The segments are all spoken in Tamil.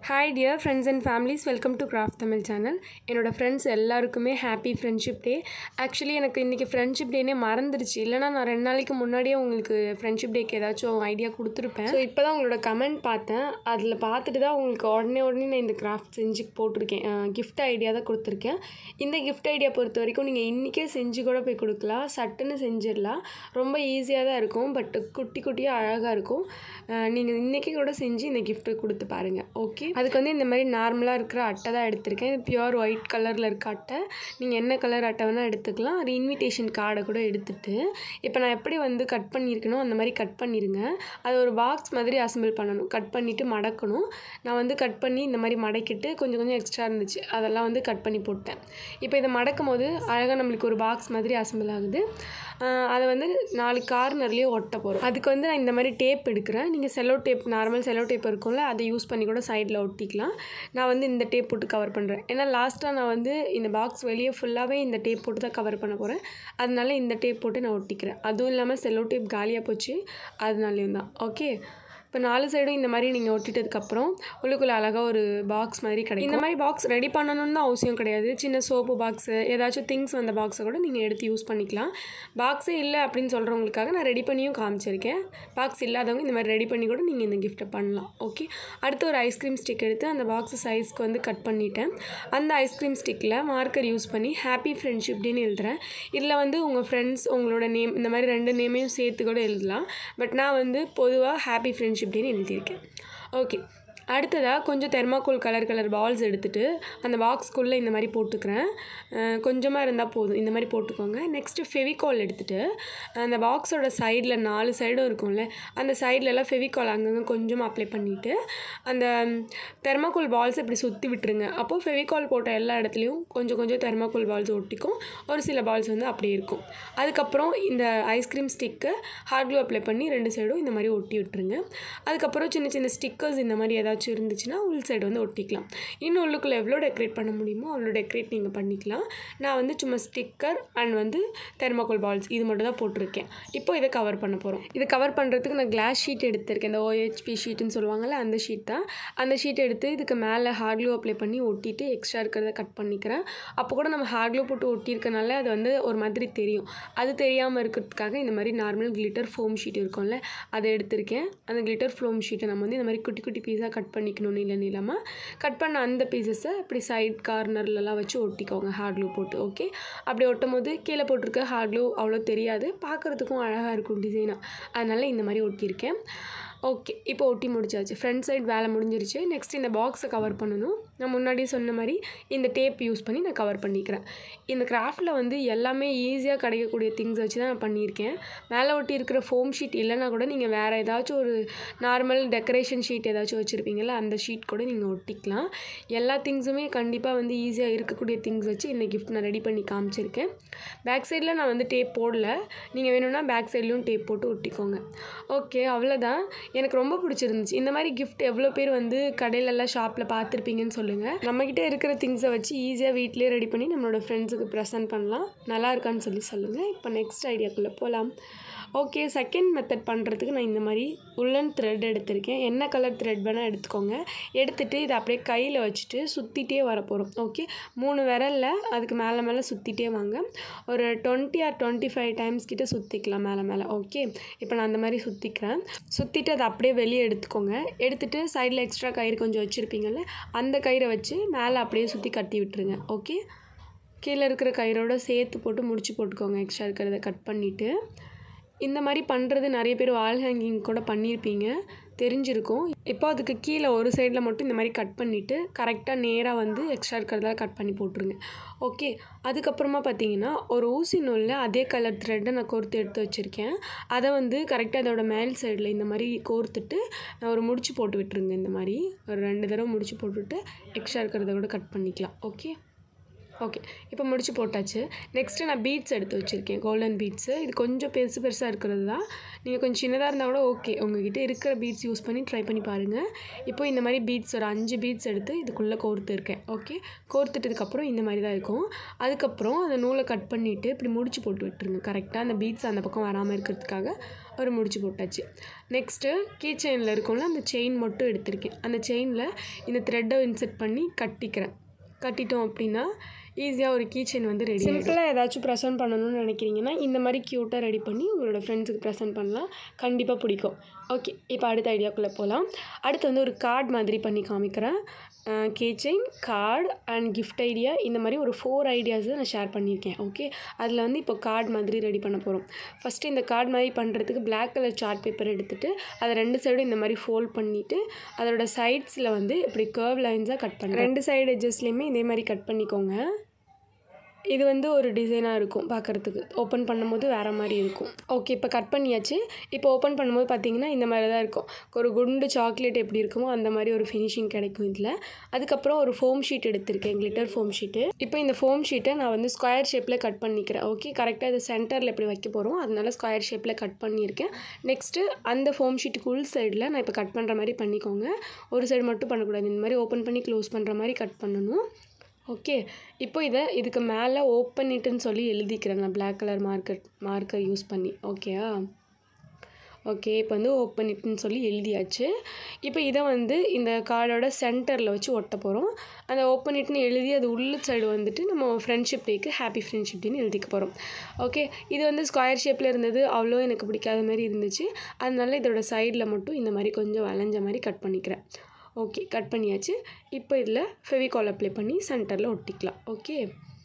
hi dear friends and families welcome to craft Tamil channel என்னோடய ஃப்ரெண்ட்ஸ் எல்லாருக்குமே ஹாப்பி ஃப்ரெண்ட்ஷிப் டே ஆக்சுவலி எனக்கு இன்றைக்கி ஃப்ரெண்ட்ஷிப் டேனே மறந்துடுச்சு இல்லைனா நான் ரெண்டு நாளைக்கு முன்னாடியே உங்களுக்கு ஃப்ரெண்ட்ஷிப் டேக்கு ஏதாச்சும் ஐடியா கொடுத்துருப்பேன் ஸோ இப்போ தான் உங்களோட கமெண்ட் பார்த்தேன் அதில் பார்த்துட்டு தான் உங்களுக்கு உடனே உடனே நான் இந்த கிராஃப்ட் செஞ்சு போட்டிருக்கேன் கிஃப்ட் ஐடியா தான் கொடுத்துருக்கேன் இந்த கிஃப்ட் ஐடியா பொறுத்த வரைக்கும் நீங்கள் இன்றைக்கே செஞ்சு கூட போய் கொடுக்கலாம் சட்டுன்னு செஞ்சிடலாம் ரொம்ப ஈஸியாக தான் இருக்கும் பட் குட்டி குட்டியாக அழகாக இருக்கும் நீங்கள் இன்றைக்கி கூட செஞ்சு இந்த கிஃப்ட்டை கொடுத்து பாருங்கள் ஓகே அதுக்கு வந்து இந்த மாதிரி நார்மலாக இருக்கிற அட்டை தான் எடுத்திருக்கேன் இது பியூர் ஒயிட் கலரில் இருக்க அட்டை நீங்கள் என்ன கலர் அட்டை வேணால் எடுத்துக்கலாம் ஒரு இன்விடேஷன் கார்டை கூட எடுத்துட்டு இப்போ நான் எப்படி வந்து கட் பண்ணியிருக்கணும் அந்த மாதிரி கட் பண்ணிடுங்க அது ஒரு பாக்ஸ் மாதிரி அசம்பிள் பண்ணணும் கட் பண்ணிவிட்டு மடக்கணும் நான் வந்து கட் பண்ணி இந்த மாதிரி மடக்கிட்டு கொஞ்சம் கொஞ்சம் எக்ஸ்ட்ரா இருந்துச்சு அதெல்லாம் வந்து கட் பண்ணி போட்டேன் இப்போ இதை மடக்கும் போது அழகாக நம்மளுக்கு ஒரு பாக்ஸ் மாதிரி அசம்பிள் ஆகுது அதை வந்து நாலு கார்னர்லேயே ஒட்ட போகிறோம் அதுக்கு வந்து நான் இந்த மாதிரி டேப் எடுக்கிறேன் நீங்கள் cello tape normal cello tape இருக்கும்ல அதை யூஸ் பண்ணி கூட சைடில் ஒட்டிக்கலாம் நான் வந்து இந்த டேப் போட்டு கவர் பண்ணுறேன் ஏன்னா லாஸ்ட்டாக நான் வந்து இந்த பாக்ஸ் வெளியே ஃபுல்லாகவே இந்த டேப் போட்டு தான் கவர் பண்ண போகிறேன் அதனால இந்த டேப் போட்டு நான் ஒட்டிக்கிறேன் அதுவும் இல்லாமல் செலோ டேப் காலியாக போச்சு அதனாலேயும் தான் ஓகே இப்போ நாலு சைடும் இந்த மாதிரி நீங்கள் ஒட்டிட்டதுக்கப்புறம் உள்ளுக்குள்ளே அழகாக ஒரு பாக்ஸ் மாதிரி கிடைக்கும் இந்த மாதிரி பாக்ஸ் ரெடி பண்ணணும்னு தான் அவசியம் கிடையாது சின்ன சோப்பு பாக்ஸு ஏதாச்சும் திங்ஸ் வந்த பாக்ஸை கூட நீங்கள் எடுத்து யூஸ் பண்ணிக்கலாம் பாக்ஸே இல்லை அப்படின்னு சொல்கிறவங்களுக்காக நான் ரெடி பண்ணியும் காமிச்சிருக்கேன் பாக்ஸ் இல்லாதவங்க இந்த மாதிரி ரெடி பண்ணி கூட நீங்கள் இந்த கிஃப்ட்டை பண்ணலாம் ஓகே அடுத்து ஒரு ஐஸ்கிரீம் ஸ்டிக் எடுத்து அந்த பாக்ஸ் சைஸ்க்கு வந்து கட் பண்ணிட்டேன் அந்த ஐஸ்கிரீம் ஸ்டிக்கில் மார்க்கர் யூஸ் பண்ணி ஹாப்பி ஃப்ரெண்ட்ஷிப் டேன்னு எழுதுகிறேன் இதில் வந்து உங்கள் ஃப்ரெண்ட்ஸ் உங்களோட நேம் இந்த மாதிரி ரெண்டு நேமையும் சேர்த்து கூட எழுதலாம் பட் நான் வந்து பொதுவாக ஹாப்பி ஃப்ரெண்ட்ஷிப் டேன்னு எழுதியிருக்கேன் ஓகே அடுத்ததாக கொஞ்சம் தெர்மாக்கோல் கலர் கலர் பால்ஸ் எடுத்துகிட்டு அந்த பாக்ஸ்க்குள்ளே இந்த மாதிரி போட்டுக்கிறேன் கொஞ்சமாக இருந்தால் போதும் இந்த மாதிரி போட்டுக்கோங்க நெக்ஸ்ட்டு ஃபெவிகால் எடுத்துகிட்டு அந்த பாக்ஸோட சைடில் நாலு சைடும் இருக்கும்ல அந்த சைட்லலாம் ஃபெவிகால் அங்கங்கே கொஞ்சமாக அப்ளை பண்ணிவிட்டு அந்த தெர்மாக்கோல் பால்ஸ் இப்படி சுற்றி விட்டுருங்க அப்போது ஃபெவிகால் போட்ட எல்லா இடத்துலையும் கொஞ்சம் கொஞ்சம் தெர்மாக்கோல் பால்ஸ் ஒட்டிக்கும் ஒரு சில பால்ஸ் வந்து அப்படியே இருக்கும் அதுக்கப்புறம் இந்த ice cream stick hot glue apply பண்ணி ரெண்டு சைடும் இந்த மாதிரி ஒட்டி விட்டுருங்க அதுக்கப்புறம் சின்ன சின்ன ஸ்டிக்கர்ஸ் இந்த மாதிரி ஏதாச்சும் இருந்துச்சுன்னா உள் சைடு வந்து ஒட்டிக்கலாம் இன்னும் உள்ளுக்குள்ளே எவ்வளோ டெக்கரேட் பண்ண முடியுமோ அவ்வளோ டெக்கரேட் நீங்கள் பண்ணிக்கலாம் நான் வந்து சும்மா ஸ்டிக்கர் அண்ட் வந்து தெர்மாக்கோல் பால்ஸ் இது மட்டும் தான் போட்டிருக்கேன் இப்போ இதை கவர் பண்ண போகிறோம் இதை கவர் பண்ணுறதுக்கு நான் கிளாஸ் ஷீட் எடுத்திருக்கேன் இந்த ஓஹெச்பி ஷீட்டுன்னு சொல்லுவாங்கள்ல அந்த ஷீட் தான் அந்த ஷீட் எடுத்து இதுக்கு மேலே ஹார்ட் க்ளூ அப்ளை பண்ணி ஒட்டிட்டு எக்ஸ்ட்ரா இருக்கிறத கட் பண்ணிக்கிறேன் அப்போ கூட நம்ம ஹார்ட் க்ளூ போட்டு ஒட்டியிருக்கனால அது வந்து ஒரு மாதிரி தெரியும் அது தெரியாமல் இருக்கிறதுக்காக இந்த மாதிரி நார்மல் கிளிட்டர் ஃபோம் ஷீட் இருக்கும்ல அதை எடுத்திருக்கேன் அந்த கிளிட்டர் ஃபோம் ஷீட்டை நம்ம வந்து இந்த மாதிரி குட்டி குட்டி பீஸாக கட் பண்ணிக்கணும் நீள நீளமாக கட் பண்ண அந்த பீசஸை இப்படி சைட் கார்னர்லலாம் வச்சு ஒட்டிக்கோங்க ஹார்ட் க்ளூ போட்டு ஓகே அப்படி ஒட்டும் போது கீழே போட்டிருக்க ஹார்ட் க்ளூ அவ்வளோ தெரியாது பார்க்குறதுக்கும் அழகாக இருக்கும் டிசைனாக அதனால் இந்த மாதிரி ஒட்டியிருக்கேன் ஓகே இப்போ ஒட்டி முடிச்சாச்சு ஃப்ரண்ட் சைடு வேலை முடிஞ்சிருச்சு நெக்ஸ்ட் இந்த பாக்ஸை கவர் பண்ணணும் நான் முன்னாடியே சொன்ன மாதிரி இந்த டேப் யூஸ் பண்ணி நான் கவர் பண்ணிக்கிறேன் இந்த கிராஃப்டில் வந்து எல்லாமே ஈஸியாக கிடைக்கக்கூடிய திங்ஸ் வச்சு தான் நான் பண்ணியிருக்கேன் மேலே ஒட்டி இருக்கிற ஃபோம் ஷீட் இல்லைனா கூட நீங்கள் வேறு ஏதாச்சும் ஒரு நார்மல் டெக்கரேஷன் ஷீட் ஏதாச்சும் வச்சுருப்பீங்கள்ல அந்த ஷீட் கூட நீங்கள் ஒட்டிக்கலாம் எல்லா திங்ஸுமே கண்டிப்பாக வந்து ஈஸியாக இருக்கக்கூடிய திங்ஸ் வச்சு இந்த கிஃப்ட் நான் ரெடி பண்ணி காமிச்சிருக்கேன் பேக் சைடில் நான் வந்து டேப் போடல நீங்கள் வேணும்னா பேக் சைட்லேயும் டேப் போட்டு ஒட்டிக்கோங்க ஓகே அவ்வளோதான் எனக்கு ரொம்ப பிடிச்சிருந்துச்சு இந்த மாதிரி கிஃப்ட் எவ்வளோ பேர் வந்து கடையிலெல்லாம் ஷாப்பில் பார்த்துருப்பீங்கன்னு சொல்லுங்கள் நம்மக்கிட்ட இருக்கிற திங்ஸை வச்சு ஈஸியாக வீட்டிலே ரெடி பண்ணி நம்மளோட ஃப்ரெண்ட்ஸுக்கு ப்ரெசென்ட் பண்ணலாம் நல்லா இருக்கான்னு சொல்லி சொல்லுங்கள் இப்போ நெக்ஸ்ட் ஐடியாக்குள்ளே போகலாம் ஓகே செகண்ட் மெத்தட் பண்ணுறதுக்கு நான் இந்த மாதிரி உள்ளன் த்ரெட் எடுத்திருக்கேன் என்ன கலர் த்ரெட் வேணால் எடுத்துக்கோங்க எடுத்துகிட்டு இதை அப்படியே கையில் வச்சுட்டு சுற்றிட்டே வர போகிறோம் ஓகே மூணு விரலில் அதுக்கு மேலே மேலே சுற்றிட்டே வாங்க ஒரு twenty or twenty five times கிட்டே சுற்றிக்கலாம் மேலே மேலே ஓகே இப்போ நான் அந்த மாதிரி சுற்றிக்கிறேன் சுற்றிட்டு அதை அப்படியே வெளியே எடுத்துக்கோங்க எடுத்துகிட்டு சைடில் எக்ஸ்ட்ரா கயிறு கொஞ்சம் வச்சுருப்பீங்கள்ல அந்த கயிறை வச்சு மேலே அப்படியே சுற்றி கட்டி விட்டுருங்க ஓகே கீழே இருக்கிற கயிறோட சேர்த்து போட்டு முடிச்சு போட்டுக்கோங்க எக்ஸ்ட்ரா இருக்கிறத கட் பண்ணிவிட்டு இந்த மாதிரி பண்ணுறது நிறைய பேர் வால் ஹேங்கிங் கூட பண்ணியிருப்பீங்க தெரிஞ்சிருக்கும் இப்போ அதுக்கு கீழே ஒரு சைடில் மட்டும் இந்த மாதிரி கட் பண்ணிவிட்டு கரெக்டாக நேராக வந்து எக்ஸ்ட்ரா இருக்கிறதெல்லாம் கட் பண்ணி போட்டுருங்க ஓகே அதுக்கப்புறமா பார்த்தீங்கன்னா ஒரு ஊசி நூலில் அதே கலர் த்ரெட்டை நான் கோர்த்து எடுத்து வச்சுருக்கேன் அதை வந்து கரெக்டாக அதோட மேல் சைடில் இந்த மாதிரி கோர்த்துட்டு ஒரு முடிச்சு போட்டு விட்டுருங்க இந்த மாதிரி ஒரு ரெண்டு தடவை முடிச்சு போட்டுவிட்டு எக்ஸ்ட்ரா இருக்கிறத கூட கட் பண்ணிக்கலாம் ஓகே ஓகே இப்போ முடிச்சு போட்டாச்சு நெக்ஸ்ட்டு நான் பீட்ஸ் எடுத்து வச்சுருக்கேன் கோல்டன் பீட்ஸு இது கொஞ்சம் பெருசு பெருசாக இருக்கிறது தான் நீங்கள் கொஞ்சம் சின்னதாக இருந்தால் கூட ஓகே உங்ககிட்ட இருக்கிற பீட்ஸ் யூஸ் பண்ணி ட்ரை பண்ணி பாருங்கள் இப்போ இந்த மாதிரி பீட்ஸ் ஒரு அஞ்சு பீட்ஸ் எடுத்து இதுக்குள்ளே கோர்த்து இருக்கேன் ஓகே கோர்த்துட்டதுக்கப்புறம் இந்த மாதிரி தான் இருக்கும் அதுக்கப்புறம் அந்த நூலை கட் பண்ணிவிட்டு இப்படி முடிச்சு போட்டு விட்டுருங்க கரெக்டாக அந்த பீட்ஸ் அந்த பக்கம் வராமல் இருக்கிறதுக்காக ஒரு முடிச்சு போட்டாச்சு நெக்ஸ்ட்டு கீ செயினில் இருக்கும்ல அந்த செயின் மட்டும் எடுத்திருக்கேன் அந்த செயினில் இந்த த்ரெட்டை இன்செர்ட் பண்ணி கட்டிக்கிறேன் கட்டிட்டோம் அப்படின்னா ஈஸியாக ஒரு கீ செயின் வந்து ரெடி சிம்பிளாக ஏதாச்சும் ப்ரெசென்ட் பண்ணணும்னு நினைக்கிறீங்கன்னா இந்த மாதிரி க்யூட்டாக ரெடி பண்ணி உங்களோட ஃப்ரெண்ட்ஸுக்கு ப்ரெசென்ட் பண்ணலாம் கண்டிப்பாக பிடிக்கும் ஓகே இப்போ அடுத்த ஐடியாக்குள்ளே போகலாம் அடுத்து வந்து ஒரு கார்டு மாதிரி பண்ணி காமிக்கிறேன் key chain card and gift idea இந்த மாதிரி ஒரு ஃபோர் ஐடியாஸை நான் ஷேர் பண்ணியிருக்கேன் ஓகே அதில் வந்து இப்போ கார்டு மாதிரி ரெடி பண்ண போகிறோம் ஃபஸ்ட்டு இந்த கார்டு மாதிரி பண்ணுறதுக்கு பிளாக் கலர் சார்ட் பேப்பர் எடுத்துகிட்டு அதை ரெண்டு சைடும் இந்த மாதிரி ஃபோல்ட் பண்ணிவிட்டு அதோட சைட்ஸில் வந்து இப்படி கர்வ் லைன்ஸாக கட் பண்ணுறேன் ரெண்டு சைடு எட்ஜஸ்லேயுமே இதே மாதிரி கட் பண்ணிக்கோங்க இது வந்து ஒரு டிசைனாக இருக்கும் பார்க்குறதுக்கு ஓப்பன் பண்ணும்போது வேறு மாதிரி இருக்கும் ஓகே இப்போ கட் பண்ணியாச்சு இப்போ ஓப்பன் பண்ணும்போது பார்த்தீங்கன்னா இந்த மாதிரி தான் இருக்கும் ஒரு குண்டு சாக்லேட் எப்படி இருக்குமோ அந்த மாதிரி ஒரு ஃபினிஷிங் கிடைக்கும் இதில் அதுக்கப்புறம் ஒரு ஃபோம் ஷீட் எடுத்திருக்கேன் கிளிட்டர் ஃபோம் ஷீட்டு இப்போ இந்த ஃபோம் ஷீட்டை நான் வந்து ஸ்கொயர் ஷேப்பில் கட் பண்ணிக்கிறேன் ஓகே கரெக்டாக இது சென்டரில் எப்படி வைக்க போகிறோம் அதனால ஸ்கொயர் ஷேப்பில் கட் பண்ணியிருக்கேன் நெக்ஸ்ட்டு அந்த ஃபோம் ஷீட்டுக்கு உள் சைடில் நான் இப்போ கட் பண்ணுற மாதிரி பண்ணிக்கோங்க ஒரு சைடு மட்டும் பண்ணக்கூடாது இந்த மாதிரி ஓப்பன் பண்ணி க்ளோஸ் பண்ணுற மாதிரி கட் பண்ணணும் ஓகே இப்போ இதை இதுக்கு மேலே ஓப்பன் இட்டுன்னு சொல்லி எழுதிக்கிறேன் நான் black colour marker marker use பண்ணி ஓகேயா ஓகே இப்போ வந்து ஓப்பன் இட்டுன்னு சொல்லி எழுதியாச்சு இப்போ இதை வந்து இந்த கார்டோட சென்டரில் வச்சு ஒட்ட போகிறோம் அந்த ஓப்பன் இட்னு எழுதி அது உள்ள சைடு வந்துட்டு நம்ம ஃப்ரெண்ட்ஷிப் டேக்கு ஹாப்பி ஃப்ரெண்ட்ஷிப் டேன்னு எழுதிக்க போகிறோம் ஓகே இது வந்து ஸ்கொயர் ஷேப்பில் இருந்தது அவ்வளோ எனக்கு பிடிக்காத மாதிரி இருந்துச்சு அதனால இதோட சைடில் மட்டும் இந்த மாதிரி கொஞ்சம் வளைஞ்ச மாதிரி கட் பண்ணிக்கிறேன் ஓகே கட் பண்ணியாச்சு இப்போ இதில் ஃபெவிகால் அப்ளை பண்ணி சென்டரில் ஒட்டிக்கலாம் ஓகே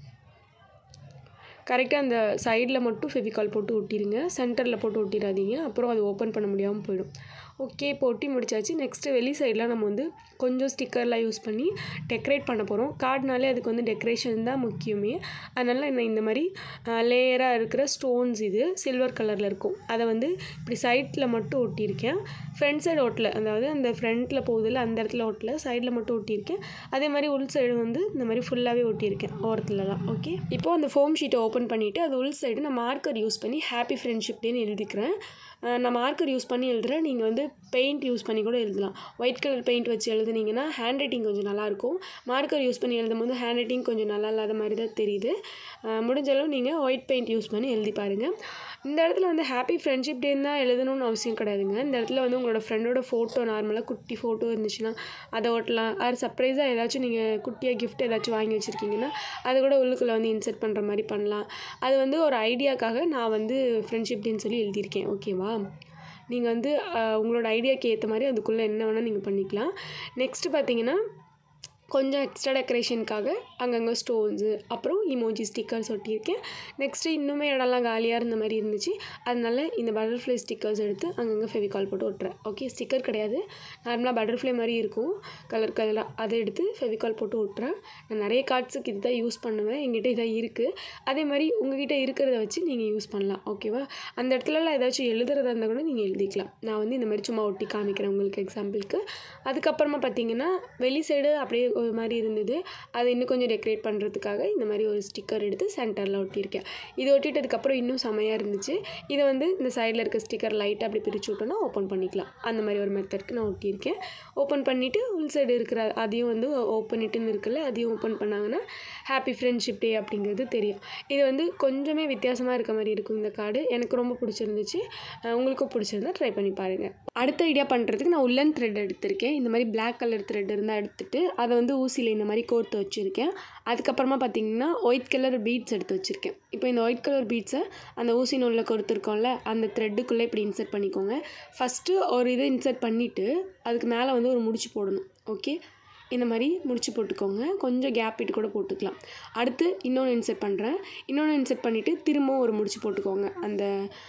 கரெக்டாக அந்த சைடில் மட்டும் ஃபெவிகால் போட்டு ஒட்டிடுங்க சென்டரில் போட்டு ஒட்டிடாதீங்க அப்புறம் அது ஓப்பன் பண்ண முடியாமல் போயிடும் ஓகே இப்போ ஒட்டி முடிச்சாச்சு நெக்ஸ்ட்டு வெளி சைடில் நம்ம வந்து கொஞ்சம் ஸ்டிக்கர்லாம் யூஸ் பண்ணி டெக்கரேட் பண்ண போகிறோம் கார்டுனாலே அதுக்கு வந்து டெக்கரேஷன் தான் முக்கியமே அதனால் நான் இந்த மாதிரி லேயராக இருக்கிற ஸ்டோன்ஸ் இது சில்வர் கலரில் இருக்கும் அதை வந்து இப்படி சைட்டில் மட்டும் ஒட்டியிருக்கேன் ஃப்ரண்ட் சைடு ஒட்டல அதாவது அந்த ஃப்ரண்ட்டில் போகுதில்ல அந்த இடத்துல ஒட்டல சைடில் மட்டும் ஒட்டியிருக்கேன் அதே மாதிரி உள் சைடு வந்து இந்த மாதிரி ஃபுல்லாகவே ஒட்டியிருக்கேன் ஓரத்துலலாம் ஓகே இப்போது அந்த ஃபோம் ஷீட்டை ஓப்பன் பண்ணிவிட்டு அது உள் சைடு நான் மார்க்கர் யூஸ் பண்ணி ஹாப்பி ஃப்ரெண்ட்ஷிப் டேன்னு எழுதிக்கிறேன் நான் மார்க்கர் யூஸ் பண்ணி எழுதுகிறேன் நீங்கள் வந்து பெயிண்ட் யூஸ் பண்ணி கூட எழுதலாம் ஒயிட் கலர் பெயிண்ட் வச்சு எழுதுனீங்கன்னா ஹேண்ட் ரைட்டிங் கொஞ்சம் நல்லாயிருக்கும் மார்க்கர் யூஸ் பண்ணி எழுதும் போது ஹேண்ட் ரைட்டிங் கொஞ்சம் நல்லா இல்லாத மாதிரி தான் தெரியுது முடிஞ்ச அளவு நீங்கள் ஒயிட் பெயிண்ட் யூஸ் பண்ணி எழுதி பாருங்கள் இந்த இடத்துல வந்து ஹாப்பி ஃப்ரெண்ட்ஷிப் டேன்னு தான் எழுதணும்னு அவசியம் கிடையாதுங்க இந்த இடத்துல வந்து உங்களோட ஃப்ரெண்டோட ஃபோட்டோ நார்மலாக குட்டி ஃபோட்டோ இருந்துச்சுன்னா அதை ஓட்டலாம் அது சர்ப்ரைஸாக ஏதாச்சும் நீங்கள் குட்டியாக கிஃப்ட் ஏதாச்சும் வாங்கி வச்சுருக்கீங்கன்னா அதை கூட உள்ளுக்குள்ளே வந்து இன்சர்ட் பண்ணுற மாதிரி பண்ணலாம் அது வந்து ஒரு ஐடியாக்காக நான் வந்து ஃப்ரெண்ட்ஷிப் டேன்னு சொல்லி எழுதியிருக்கேன் ஓகேவா நீங்கள் வந்து உங்களோட ஐடியாவுக்கு ஏற்ற மாதிரி அதுக்குள்ளே என்ன வேணால் நீங்கள் பண்ணிக்கலாம் நெக்ஸ்ட்டு பார்த்தீங்கன்னா கொஞ்சம் எக்ஸ்ட்ரா டெக்கரேஷனுக்காக அங்கங்கே ஸ்டோன்ஸு அப்புறம் இமோஜி ஸ்டிக்கர்ஸ் ஒட்டியிருக்கேன் நெக்ஸ்ட்டு இன்னுமே இடம்லாம் காலியாக இருந்த மாதிரி இருந்துச்சு அதனால இந்த பட்டர்ஃப்ளை ஸ்டிக்கர்ஸ் எடுத்து அங்கங்கே ஃபெவிகால் போட்டு ஒட்டுறேன் ஓகே ஸ்டிக்கர் கிடையாது நார்மலாக பட்டர்ஃப்ளை மாதிரி இருக்கும் கலர் கலராக அதை எடுத்து ஃபெவிகால் போட்டு ஒட்டுறேன் நான் நிறைய கார்ட்ஸுக்கு இது தான் யூஸ் பண்ணுவேன் எங்கிட்ட இதாக இருக்குது அதே மாதிரி உங்ககிட்ட இருக்கிறத வச்சு நீங்கள் யூஸ் பண்ணலாம் ஓகேவா அந்த இடத்துலலாம் ஏதாச்சும் எழுதுறதா இருந்தால் கூட நீங்கள் எழுதிக்கலாம் நான் வந்து இந்த மாதிரி சும்மா ஒட்டி காமிக்கிறேன் உங்களுக்கு எக்ஸாம்பிளுக்கு அதுக்கப்புறமா பார்த்தீங்கன்னா வெளி சைடு அப்படியே ஒரு மாதிரி இருந்தது அதை இன்னும் கொஞ்சம் டெக்கரேட் பண்ணுறதுக்காக இந்த மாதிரி ஒரு ஸ்டிக்கர் எடுத்து சென்டரில் ஒட்டியிருக்கேன் இது ஒட்டிட்டதுக்கப்புறம் இன்னும் செமையாக இருந்துச்சு இதை வந்து இந்த சைடில் இருக்க ஸ்டிக்கர் லைட்டாக அப்படி பிரித்து விட்டோன்னா ஓப்பன் பண்ணிக்கலாம் அந்த மாதிரி ஒரு மெத்தட்க்கு நான் ஒட்டியிருக்கேன் ஓப்பன் பண்ணிவிட்டு உள் சைடு இருக்கிற அதையும் வந்து ஓப்பன் இட்டுன்னு இருக்குல்ல அதையும் ஓப்பன் பண்ணாங்கன்னா ஹாப்பி ஃப்ரெண்ட்ஷிப் டே அப்படிங்கிறது தெரியும் இது வந்து கொஞ்சமே வித்தியாசமாக இருக்க மாதிரி இருக்கும் இந்த கார்டு எனக்கு ரொம்ப பிடிச்சிருந்துச்சு உங்களுக்கும் பிடிச்சிருந்தா ட்ரை பண்ணி பாருங்கள் அடுத்த ஐடியா பண்ணுறதுக்கு நான் உள்ளன் த்ரெட் எடுத்திருக்கேன் இந்த மாதிரி பிளாக் கலர் த்ரெட் இருந்தால் எடுத்துகிட்டு அதை வந்து ஊசியில் இந்த மாதிரி கோர்த்து வச்சுருக்கேன் அதுக்கப்புறமா பார்த்தீங்கன்னா ஒயிட் கலர் பீட்ஸ் எடுத்து வச்சுருக்கேன் இப்போ இந்த ஒயிட் கலர் பீட்ஸை அந்த ஊசி நூலில் கொடுத்துருக்கோம்ல அந்த த்ரெட்டுக்குள்ளே இப்படி இன்சர்ட் பண்ணிக்கோங்க ஃபஸ்ட்டு ஒரு இதை இன்சர்ட் பண்ணிவிட்டு அதுக்கு மேலே வந்து ஒரு முடிச்சு போடணும் ஓகே இந்த மாதிரி முடிச்சு போட்டுக்கோங்க கொஞ்சம் கேப் விட்டு கூட போட்டுக்கலாம் அடுத்து இன்னொன்று இன்சர்ட் பண்ணுறேன் இன்னொன்று இன்சர்ட் பண்ணிவிட்டு திரும்பவும் ஒரு முடிச்சு போட்டுக்கோங்க அந்த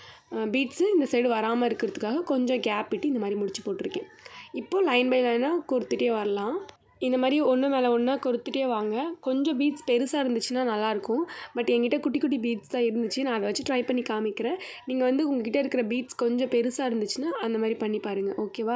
பீட்ஸு இந்த சைடு வராமல் இருக்கிறதுக்காக கொஞ்சம் கேப் விட்டு இந்த மாதிரி முடிச்சு போட்டிருக்கேன் இப்போது லைன் பை லைனாக கொடுத்துட்டே வரலாம் இந்த மாதிரி ஒன்று மேலே ஒன்றா கொடுத்துட்டே வாங்க கொஞ்சம் பீட்ஸ் பெருசாக இருந்துச்சுன்னா நல்லாயிருக்கும் பட் என்கிட்ட குட்டி குட்டி பீட்ஸ் தான் இருந்துச்சு நான் அதை வச்சு ட்ரை பண்ணி காமிக்கிறேன் நீங்கள் வந்து உங்ககிட்ட இருக்கிற பீட்ஸ் கொஞ்சம் பெருசாக இருந்துச்சுன்னா அந்த மாதிரி பண்ணி பாருங்கள் ஓகேவா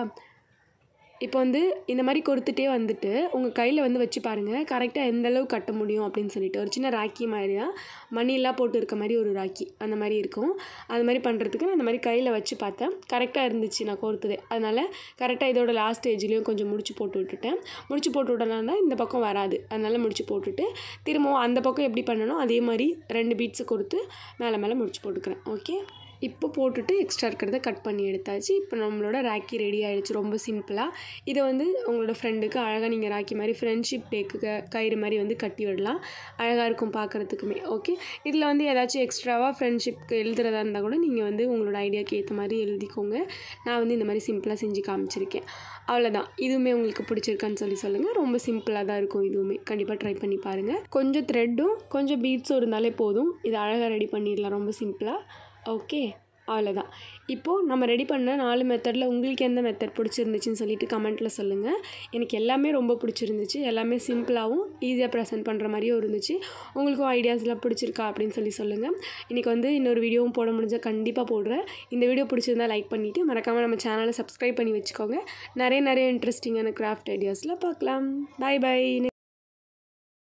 இப்போ வந்து இந்த மாதிரி கொடுத்துட்டே வந்துட்டு உங்கள் கையில் வந்து வச்சு பாருங்கள் கரெக்டாக எந்த அளவு கட்ட முடியும் அப்படின்னு சொல்லிட்டு ஒரு சின்ன ராக்கி மாதிரி தான் மணிலாம் போட்டு இருக்க மாதிரி ஒரு ராக்கி அந்த மாதிரி இருக்கும் அந்த மாதிரி பண்ணுறதுக்கு நான் இந்த மாதிரி கையில் வச்சு பார்த்தேன் கரெக்டாக இருந்துச்சு நான் கோர்த்தது அதனால் கரெக்டாக இதோட லாஸ்ட் ஸ்டேஜ்லேயும் கொஞ்சம் முடிச்சு போட்டு விட்டுட்டேன் முடிச்சு போட்டு விடலான்னா இந்த பக்கம் வராது அதனால் முடிச்சு போட்டுட்டு திரும்பவும் அந்த பக்கம் எப்படி பண்ணணும் அதே மாதிரி ரெண்டு பீட்ஸு கொடுத்து மேலே மேலே முடிச்சு போட்டுக்கிறேன் ஓகே இப்போ போட்டுட்டு எக்ஸ்ட்ரா இருக்கிறத கட் பண்ணி எடுத்தாச்சு இப்போ நம்மளோட ராக்கி ரெடி ஆகிடுச்சு ரொம்ப சிம்பிளாக இதை வந்து உங்களோட ஃப்ரெண்டுக்கு அழகாக நீங்கள் ராக்கி மாதிரி ஃப்ரெண்ட்ஷிப் டேக்கு க கயிறு மாதிரி வந்து கட்டி விடலாம் அழகாக இருக்கும் பார்க்குறதுக்குமே ஓகே இதில் வந்து ஏதாச்சும் எக்ஸ்ட்ராவாக ஃப்ரெண்ட்ஷிப்க்கு எழுதுறதா இருந்தால் கூட நீங்கள் வந்து உங்களோட ஐடியாவுக்கு ஏற்ற மாதிரி எழுதிக்கோங்க நான் வந்து இந்த மாதிரி சிம்பிளாக செஞ்சு காமிச்சிருக்கேன் அவ்வளோதான் இதுவுமே உங்களுக்கு பிடிச்சிருக்கான்னு சொல்லி சொல்லுங்கள் ரொம்ப சிம்பிளாக தான் இருக்கும் இதுவுமே கண்டிப்பாக ட்ரை பண்ணி பாருங்கள் கொஞ்சம் த்ரெட்டும் கொஞ்சம் பீட்ஸும் இருந்தாலே போதும் இது அழகாக ரெடி பண்ணிடலாம் ரொம்ப சிம்பிளாக ஓகே அவ்வளோதான் இப்போது நம்ம ரெடி பண்ண நாலு மெத்தடில் உங்களுக்கு எந்த மெத்தட் பிடிச்சிருந்துச்சின்னு சொல்லிட்டு கமெண்ட்டில் சொல்லுங்கள் எனக்கு எல்லாமே ரொம்ப பிடிச்சிருந்துச்சு எல்லாமே சிம்பிளாகவும் ஈஸியாக ப்ரெசென்ட் பண்ணுற மாதிரியும் இருந்துச்சு உங்களுக்கும் ஐடியாஸ்லாம் பிடிச்சிருக்கா அப்படின்னு சொல்லி சொல்லுங்கள் இன்றைக்கி வந்து இன்னொரு வீடியோவும் போட முடிஞ்சால் கண்டிப்பாக போடுறேன் இந்த வீடியோ பிடிச்சிருந்தா லைக் பண்ணிவிட்டு மறக்காமல் நம்ம சேனலை சப்ஸ்கிரைப் பண்ணி வச்சுக்கோங்க நிறைய நிறைய இன்ட்ரெஸ்டிங்கான கிராஃப்ட் ஐடியாஸில் பார்க்கலாம் பாய் பாய்